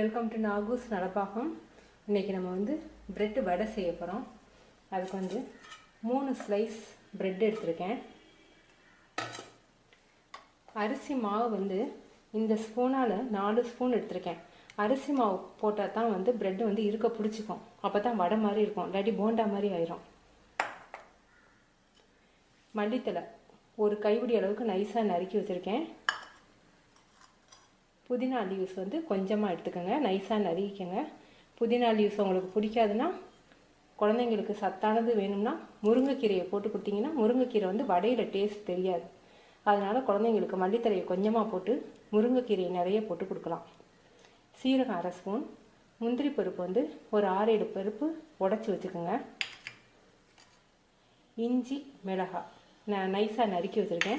welcome to நாகூஸ் நடப்பாகம் இன்றைக்கி நம்ம வந்து பிரெட்டு வடை செய்ய போகிறோம் அதுக்கு வந்து மூணு ஸ்லைஸ் பிரெட் எடுத்திருக்கேன் அரிசி மாவு வந்து இந்த ஸ்பூனால் நாலு ஸ்பூன் எடுத்திருக்கேன் அரிசி மாவு போட்டால் தான் வந்து பிரெட்டு வந்து இருக்க பிடிச்சிக்கும் அப்போ தான் வடை மாதிரி இருக்கும் இல்லாட்டி போண்டா மாதிரி ஆயிரும் மல்லித்தலை ஒரு கைப்பிடி அளவுக்கு நைஸாக நறுக்கி வச்சுருக்கேன் புதினா லீவ்ஸ் வந்து கொஞ்சமாக எடுத்துக்கோங்க நைஸாக நறுக்கிக்கோங்க புதினா லீவ்ஸ் உங்களுக்கு பிடிக்காதுன்னா குழந்தைங்களுக்கு சத்தானது வேணும்னா முருங்கைக்கீரையை போட்டு கொடுத்தீங்கன்னா முருங்கைக்கீரை வந்து வடையில் டேஸ்ட் தெரியாது அதனால் குழந்தைங்களுக்கு மல்லித்தலையை கொஞ்சமாக போட்டு முருங்கைக்கீரையை நிறைய போட்டு கொடுக்கலாம் சீரகம் அரை ஸ்பூன் முந்திரி பருப்பு வந்து ஒரு ஆறு ஏழு பருப்பு உடச்சி வச்சுக்கோங்க இஞ்சி மிளகாய் நான் நைஸாக நறுக்கி வச்சுருக்கேன்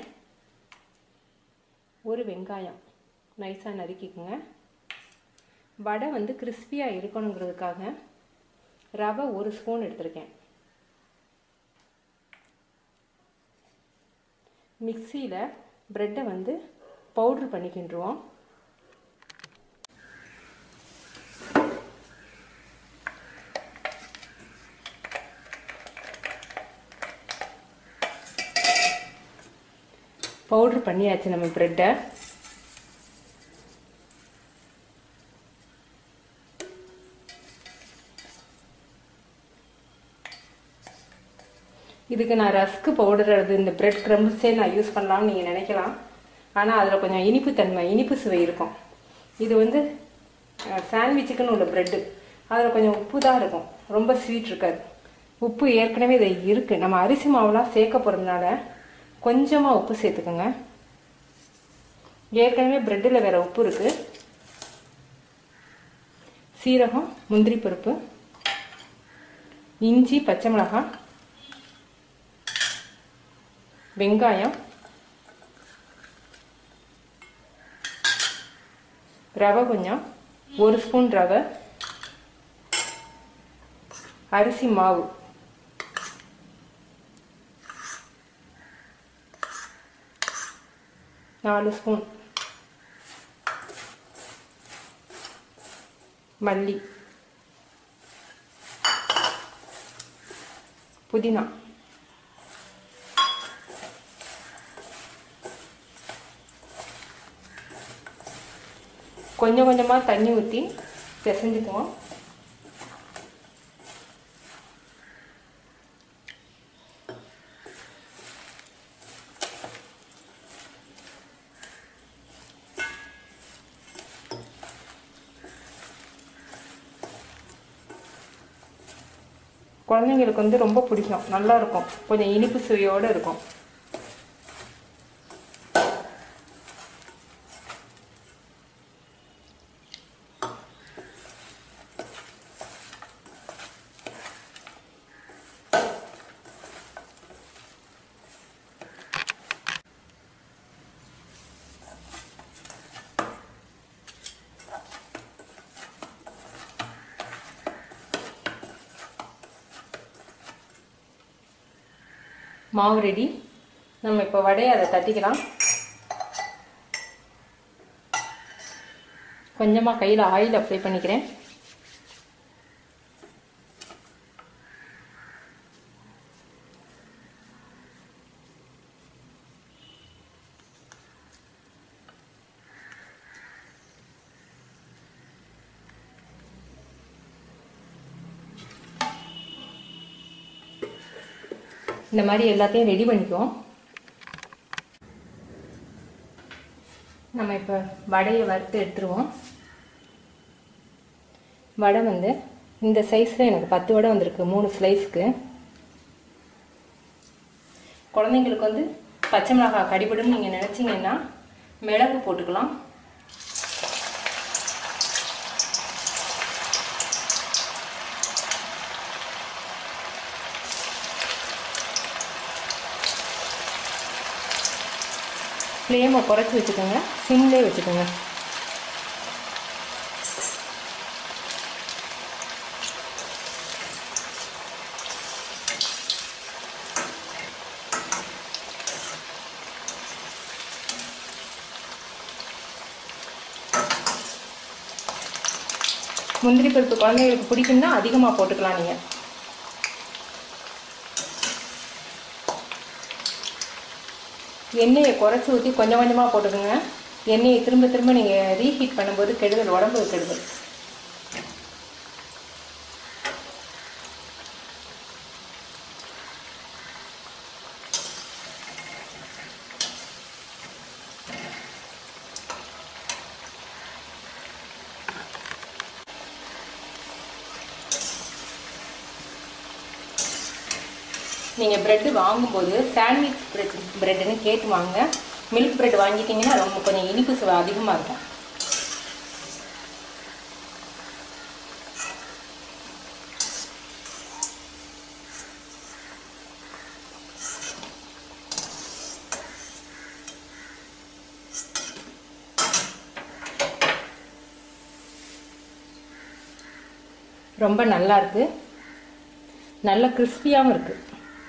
ஒரு வெங்காயம் நைஸாக நறுக்கிக்கோங்க வடை வந்து கிறிஸ்பியாக இருக்கணுங்கிறதுக்காக ரவை ஒரு ஸ்பூன் எடுத்திருக்கேன் மிக்சியில் ப்ரெட்டை வந்து பவுட்ரு பண்ணிக்கின்றுவோம் பவுட்ரு பண்ணியாச்சு நம்ம ப்ரெட்டை இதுக்கு நான் ரஸ்க்கு பவுடர் அது இந்த பிரெட் க்ரம்ஸே நான் யூஸ் பண்ணலாம்னு நீங்கள் நினைக்கலாம் ஆனால் அதில் கொஞ்சம் இனிப்பு தன்மை இனிப்பு சுவை இருக்கும் இது வந்து சாண்ட்விச்சுக்குன்னு உள்ள ப்ரெட்டு அதில் கொஞ்சம் உப்பு தான் இருக்கும் ரொம்ப ஸ்வீட் இருக்காது உப்பு ஏற்கனவே இது இருக்குது நம்ம அரிசி மாவுலாம் சேர்க்க போகிறதுனால கொஞ்சமாக உப்பு சேர்த்துக்கோங்க ஏற்கனவே ப்ரெட்டில் வேறு உப்பு இருக்குது சீரகம் முந்திரி பருப்பு இஞ்சி பச்சை மிளகாய் வெங்காயம் ரவை கொஞ்சம் ஒரு ஸ்பூன் ரவை அரிசி மாவு நாலு ஸ்பூன் மல்லி புதினா கொஞ்சம் கொஞ்சமாக தண்ணி ஊற்றி பிசைஞ்சுக்குவோம் குழந்தைங்களுக்கு வந்து ரொம்ப பிடிக்கும் நல்லா இருக்கும் கொஞ்சம் இனிப்பு சுவையோடு இருக்கும் மாவு ரெடி நம்ம இப்போ வடையை அதை தட்டிக்கலாம் கொஞ்சமாக கையில் ஆயில் அப்ளை பண்ணிக்கிறேன் இந்த மாதிரி எல்லாத்தையும் ரெடி பண்ணிக்குவோம் நம்ம இப்போ வடையை வறுத்து எடுத்துருவோம் வடை வந்து இந்த சைஸில் எனக்கு பத்து வடை வந்திருக்கு மூணு ஸ்லைஸ்க்கு குழந்தைங்களுக்கு வந்து பச்சை மிளகாய் கடிபடும் நீங்கள் நினச்சிங்கன்னா மிளகு போட்டுக்கலாம் ஃப்ளேமை குறைச்சி வச்சுக்கோங்க சிம்லே வச்சுக்கோங்க முந்திரி பருப்பு குழந்தைங்களுக்கு பிடிக்கும்னா அதிகமாக போட்டுக்கலாம் நீங்கள் எண்ணெயை குறைச்சி ஊற்றி கொஞ்சம் கொஞ்சமாக போட்டுக்கோங்க எண்ணெயை திரும்ப திரும்ப நீங்கள் ரீஹீட் பண்ணும்போது கெடுதல் உடம்புக்கு கெடுதல் நீங்கள் ப்ரெட்டு வாங்கும்போது சாண்ட்விச் பிரெட் ப்ரெட்டுன்னு கேட்டு வாங்க மில்க் பிரெட் வாங்கிட்டீங்கன்னா ரொம்ப கொஞ்சம் இனிப்பு சுவை அதிகமாக இருக்கும் ரொம்ப நல்லா இருக்கு நல்ல கிறிஸ்பியாகவும் இருக்குது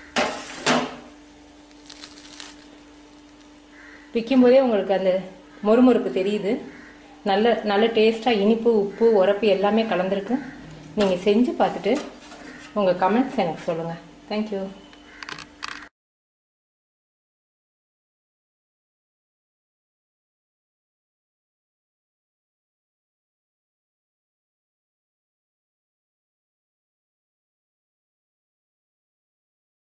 விற்கும்போதே உங்களுக்கு அந்த மொறுமொறுப்பு தெரியுது நல்ல நல்ல டேஸ்ட்டாக இனிப்பு உப்பு உரப்பு எல்லாமே கலந்துருக்கு நீங்கள் செஞ்சு பார்த்துட்டு உங்கள் கமெண்ட்ஸ் எனக்கு சொல்லுங்கள் தேங்க்யூ